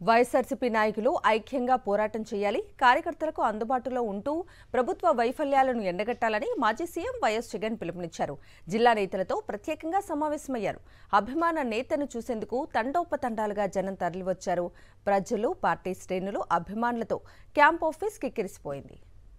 వైఎస్ఆర్సీపీ నాయకులు ఐక్యంగా పోరాటం చేయాలి కార్యకర్తలకు అందుబాటులో ఉంటూ ప్రభుత్వ వైఫల్యాలను ఎండగట్టాలని మాజీ సీఎం వైఎస్ జగన్ పిలుపునిచ్చారు జిల్లా నేతలతో ప్రత్యేకంగా సమావేశమయ్యారు అభిమాన నేతను చూసేందుకు తండోపతండాలుగా జనం తరలివచ్చారు ప్రజలు పార్టీ శ్రేణులు అభిమానులతో క్యాంప్ ఆఫీస్ కిక్కిరిసిపోయింది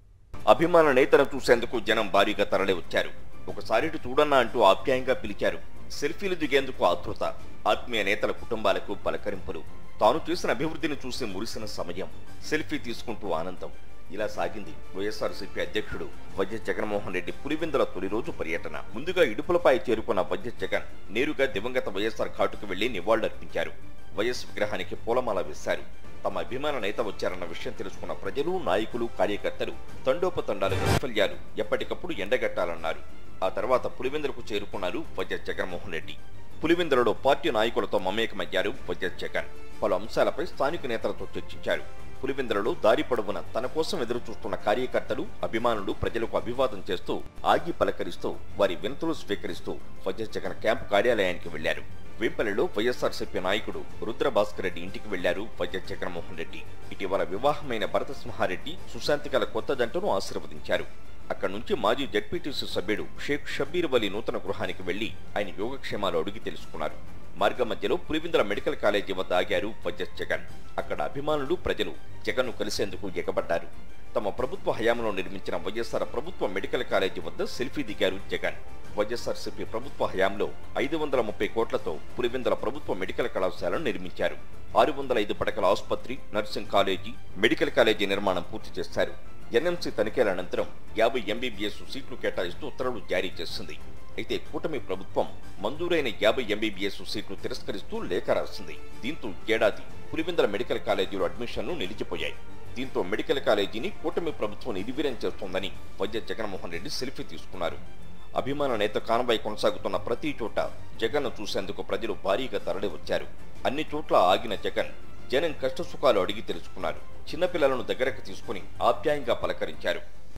అభిమాన నేతను చూసేందుకు జనం భారీగా తరలి వచ్చారు ఒకసారి ఇటు చూడన్నా అంటూ ఆప్యాయంగా పిలిచారు సెల్ఫీలు దిగేందుకు ఆతృత ఆత్మీయ నేతల కుటుంబాలకు పలకరింపులు తాను చేసిన అభివృద్ధిని చూసి మురిసిన సమయం సెల్ఫీ తీసుకుంటూ ఆనందం ఇలా సాగింది వైఎస్ఆర్సీపీ అధ్యక్షుడు వైఎస్ జగన్మోహన్ రెడ్డి పులివెందుల తొలి రోజు పర్యటన ముందుగా ఇడుపులపై చేరుకున్న వైఎస్ జగన్ నేరుగా దివంగత వైఎస్ఆర్ ఘాటుకు వెళ్లి నివాళులర్పించారు వైఎస్ విగ్రహానికి పూలమాల వేశారు తమ అభిమాన నేత వచ్చారన్న విషయం తెలుసుకున్న ప్రజలు నాయకులు కార్యకర్తలు తండోపతండాలు వైఫల్యాలు ఎప్పటికప్పుడు ఎండగట్టాలన్నారు ఆ తర్వాత పులివెందులకు చేరుకున్నారు వైఎస్ జగన్మోహన్ రెడ్డి పులివెందులలో పార్టీ నాయకులతో మమేకమయ్యారు వైఎస్ జగన్ పలు అంశాలపై స్థానిక నేతలతో చర్చించారు పులివెందులలో దారి పొడవున తన కోసం ఎదురు చూస్తున్న కార్యకర్తలు అభిమానులు ప్రజలకు అభివాదం చేస్తూ ఆగి పలకరిస్తూ వారి వినతులు స్వీకరిస్తూ వైఎస్ జగన్ క్యాంపు కార్యాలయానికి వెళ్లారు వేంపల్లిలో వైఎస్ఆర్సీపీ నాయకుడు రుద్ర భాస్కర్ రెడ్డి ఇంటికి వెళ్లారు వైఎస్ జగన్మోహన్ రెడ్డి ఇటీవల వివాహమైన భరత సింహారెడ్డి సుశాంతి గల కొత్త జంటను ఆశీర్వదించారు అక్కడి నుంచి మాజీ జడ్పీటీసీ సభ్యుడు షేక్ షబీర్ వలీ నూతన గృహానికి వెళ్లి ఆయన యోగక్షేమాలు అడిగి తెలుసుకున్నారు మార్గ మధ్యలో పులివిందల మెడికల్ కాలేజీ వద్ద ఆగారు వైఎస్ జగన్ అక్కడ అభిమానులు ప్రజలు జగన్ను కలిసేందుకు ఎగబడ్డారు తమ ప్రభుత్వ హయాంలో నిర్మించిన వైఎస్ఆర్ ప్రభుత్వ మెడికల్ కాలేజీ వద్ద సెల్ఫీ దిగారు జగన్ వైఎస్ఆర్సీపీ ప్రభుత్వ హయాంలో ఐదు వందల ముప్పై కోట్లతో పులివెందుల ప్రభుత్వ మెడికల్ కళాశాలను నిర్మించారు ఆరు వందల ఐదు పడకల ఆసుపత్రి నర్సింగ్ కాలేజీ మెడికల్ కాలేజీ నిర్మాణం పూర్తి చేశారు ఎన్ఎంసీ తనిఖీల అనంతరం యాభై ఎంబీబీఎస్ సీట్లు కేటాయిస్తూ ఉత్తర్వులు జారీ చేసింది అయితే కూటమి ప్రభుత్వం మంజూరైన యాభై ఎంబీబీఎస్ సీట్లు తిరస్కరిస్తూ లేఖ రాసింది దీంతో ఏడాది పులివెందుల మెడికల్ కాలేజీలో అడ్మిషన్లు నిలిచిపోయాయి దీంతో మెడికల్ కాలేజీని కూటమి ప్రభుత్వం నిర్వీర్యం చేస్తోందని వైఎస్ జగన్మోహన్ రెడ్డి సెల్ఫీ తీసుకున్నారు అభిమాన నేత కాన్వాయ్ కొనసాగుతున్న ప్రతి చోట జగన్ను చూసేందుకు ప్రజలు భారీగా తరలి వచ్చారు అన్ని చోట్ల ఆగిన జగన్ జనం కష్టసుఖాలు అడిగి తెలుసుకున్నారు చిన్నపిల్లలను దగ్గరకు తీసుకుని ఆప్యాయంగా పలకరించారు